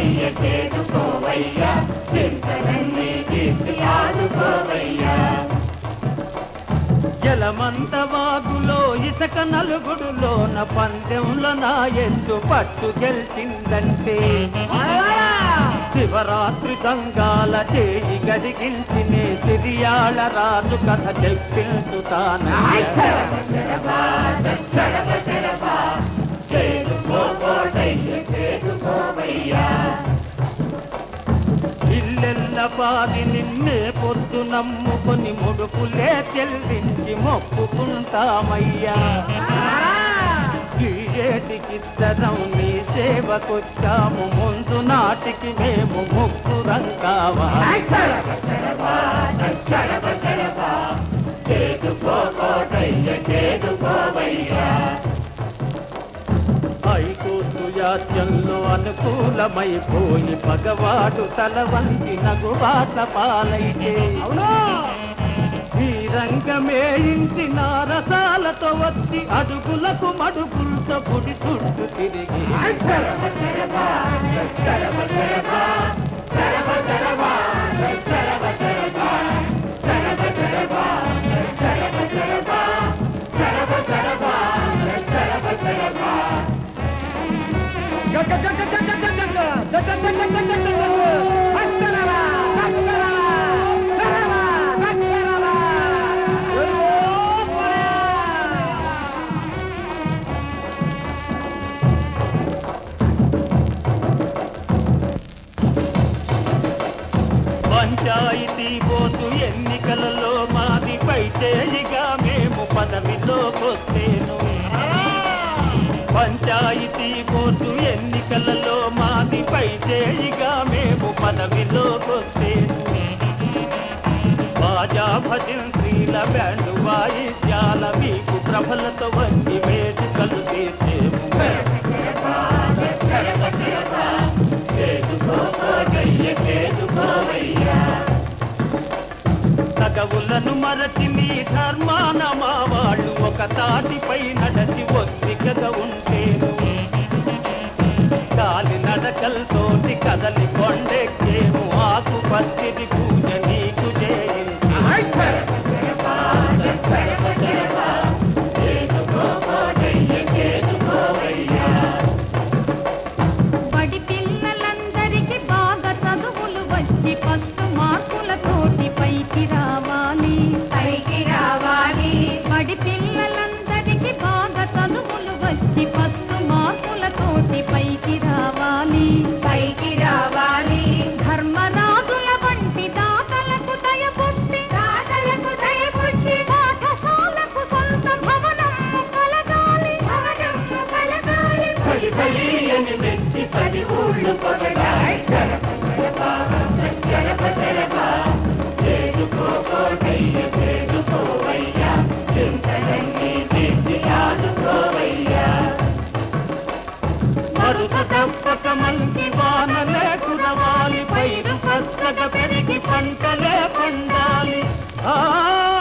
పోటయ్య చేదుకోవయ్యా చింతలన్నీ తీర్చి ఆదుకోవయ్యా జలమంత వాగులో ఇసక నలుగుడులోన పందెంలో నా ఎత్తు పట్టు గెలిచిందంటే శివరాత్రి గంగాల చేయి గడిగించినే సిరియాళ రాజు కథ చెప్పించుతాను శరభ శరభా శరభ శరభా చేదుకో పోటయ్య చేదుకోవయ్యా ఇల్లెల్ల పాది నిన్నే పొద్దు నమ్ముకొని ముడుపులే చెల్లించి మొక్కుకుంటామయ్యా ఏటికిద్దరం నీ సేవకొచ్చాము ముందు నాటికి మేము ముగ్గురం కావాలి శరభ శరభా శరభ శరభా చేదుకో పోటయ్య చేదుకోవయ్యా హైకోర్టు యాత్యంలో అనుకూలమైపోయి పగవాడు తల వంటి నగుబాట పాలైతే ఈ రంగమేయించి నారసాలతో వచ్చి అడుగులకు మడుగులతో గుడి చుట్టూ తిరిగి శరభ శరభా శరభ శరభా శరభ శరభా శరభ శరభా శరభ శరభా శరభ శరభా శరభ శరభా శరభ శరభా పంచాయతీ బోర్డు ఎన్నికలలో మాది పైచేయిగా మేము పదవిలోకొస్తేను పంచాయతీ బోర్డు ఎన్నికలలో మాది పైచేయిగా మేము పదవిలోకొస్తేను బాజా భజంత్రీల బ్యాండు వాయిద్యాల మీకు ప్రభలతో వంటి వేదికలు తీసేము శరభ శరభా చేదుకో పోటయ్య చేదుకోవయ్యా తగవులను మరచి నీ ధర్మాన మా వాళ్ళు ఒక తాటిపై నడచి ఒత్తికగా ఉంటేను కాలి నడకలతోటి కదలి కొండెక్కేము ఆకు పత్తిది పూజ నీకు చేయించి శరభ శరభా శరభ శరభా చేదుకో పోటయ్య చేదుకోవయ్యా బడి పిల్లలందరికీ బాగా చదువులు వచ్చి ఫస్ట్ మార్కులతోటి పైకి రావాలి పైకి రావాలి బడి పిల్లలందరికీ బాగా చదువులు వచ్చి ఫస్ట్ మార్కులతోటి పైకి రావాలి పైకి రావాలి ధర్మరాజుల వంటి దాతలకు దయపుట్టి దాతలకు దయపుట్టి పాఠశాలకు సొంత భవనము కలగాలి భవనము కలగాలి పలి పలి అని మెచ్చి పది ఊళ్ళు పొగడాయి శరభ శరభా శరభ శరభా చేదుకో పోటయ్య చేదుకోవయ్యా చింతలన్నీ తీర్చి ఆదుకోవయ్యా మరుత తప్పక మంచి వానలే కురవాలి పైరు పచ్చగా పెరిగి పంటలే పండాలి ఆ